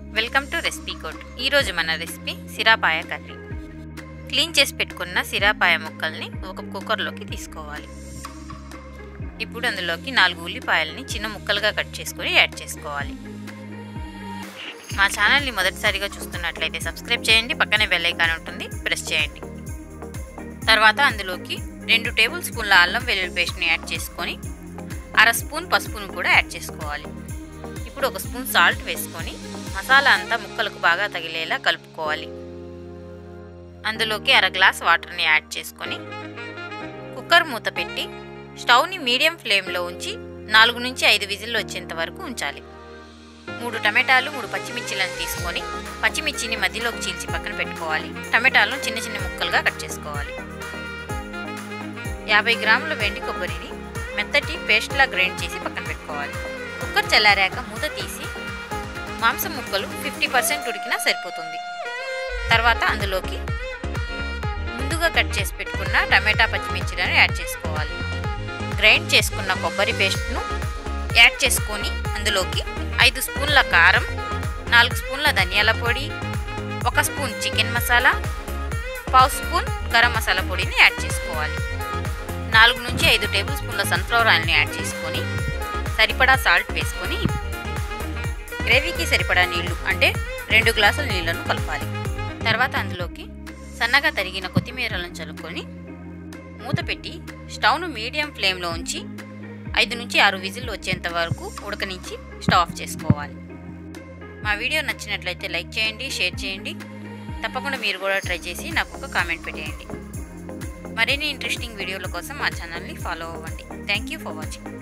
welcome to recipe code ఈరోజు మన recipe సిరాపాయ curry clean చేసి పెట్టుకున్న సిరాపాయ ముక్కల్ని ఒక కుక్కర్లోకి తీసుకోవాలి ఇప్పుడు అందులోకి నాలుగు ఉల్లిపాయలని చిన్న ముక్కలుగా కట్ చేసుకొని యాడ్ చేసుకోవాలి మా ఛానల్ని మొదటిసారిగా చూస్తున్నట్లయితే సబ్స్క్రైబ్ చేయండి పక్కనే బెల్ ఐకాన్ ఉంటుంది ప్రెస్ చేయండి తర్వాత అందులోకి రెండు టేబుల్ స్పూన్ల అల్లం వెల్లుల్లి పేస్ట్ని యాడ్ చేసుకొని అర స్పూన్ పసుపును కూడా యాడ్ చేసుకోవాలి ఇప్పుడు ఒక స్పూన్ సాల్ట్ వేసుకొని మసాలా అంతా ముక్కలకు బాగా తగిలేలా కలుపుకోవాలి అందులోకి అర గ్లాస్ వాటర్ని యాడ్ చేసుకొని కుక్కర్ మూత పెట్టి స్టవ్ని మీడియం ఫ్లేమ్లో ఉంచి నాలుగు నుంచి ఐదు విజిల్లు వచ్చేంత వరకు ఉంచాలి మూడు టమాటాలు మూడు పచ్చిమిర్చిలను తీసుకొని పచ్చిమిర్చిని మధ్యలోకి చీల్చి పక్కన పెట్టుకోవాలి టమాటాలను చిన్న చిన్న ముక్కలుగా కట్ చేసుకోవాలి యాభై గ్రాముల వెండి కొబ్బరిని మెత్తటి పేస్ట్లా గ్రైండ్ చేసి పక్కన పెట్టుకోవాలి కుక్కర్ చల్లారాక మూత తీసి మాంసం ముక్కలు ఫిఫ్టీ పర్సెంట్ ఉడికినా సరిపోతుంది తర్వాత అందులోకి ముందుగా కట్ చేసి పెట్టుకున్న టమాటా పచ్చిమిర్చిలను యాడ్ చేసుకోవాలి గ్రైండ్ చేసుకున్న కొబ్బరి పేస్ట్ను యాడ్ చేసుకొని అందులోకి ఐదు స్పూన్ల కారం నాలుగు స్పూన్ల ధనియాల పొడి ఒక స్పూన్ చికెన్ మసాలా పావు స్పూన్ గరం మసాలా పొడిని యాడ్ చేసుకోవాలి నాలుగు నుంచి ఐదు టేబుల్ స్పూన్ల సన్ఫ్లవర్ ఆయిల్ని యాడ్ చేసుకొని సరిపడా సాల్ట్ వేసుకొని గ్రేవీకి సరిపడా నీళ్లు అంటే రెండు గ్లాసుల నీళ్లను కలపాలి తర్వాత అందులోకి సన్నగా తరిగిన కొత్తిమీరలను చల్లుకొని మూత పెట్టి స్టవ్ను మీడియం ఫ్లేమ్లో ఉంచి ఐదు నుంచి ఆరు విజిల్లు వచ్చేంత వరకు ఉడకనించి స్టవ్ ఆఫ్ చేసుకోవాలి మా వీడియో నచ్చినట్లయితే లైక్ చేయండి షేర్ చేయండి తప్పకుండా మీరు కూడా ట్రై చేసి నాకు ఒక కామెంట్ పెట్టేయండి మరిన్ని ఇంట్రెస్టింగ్ వీడియోల కోసం మా ఛానల్ని ఫాలో అవ్వండి థ్యాంక్ యూ ఫర్ వాచింగ్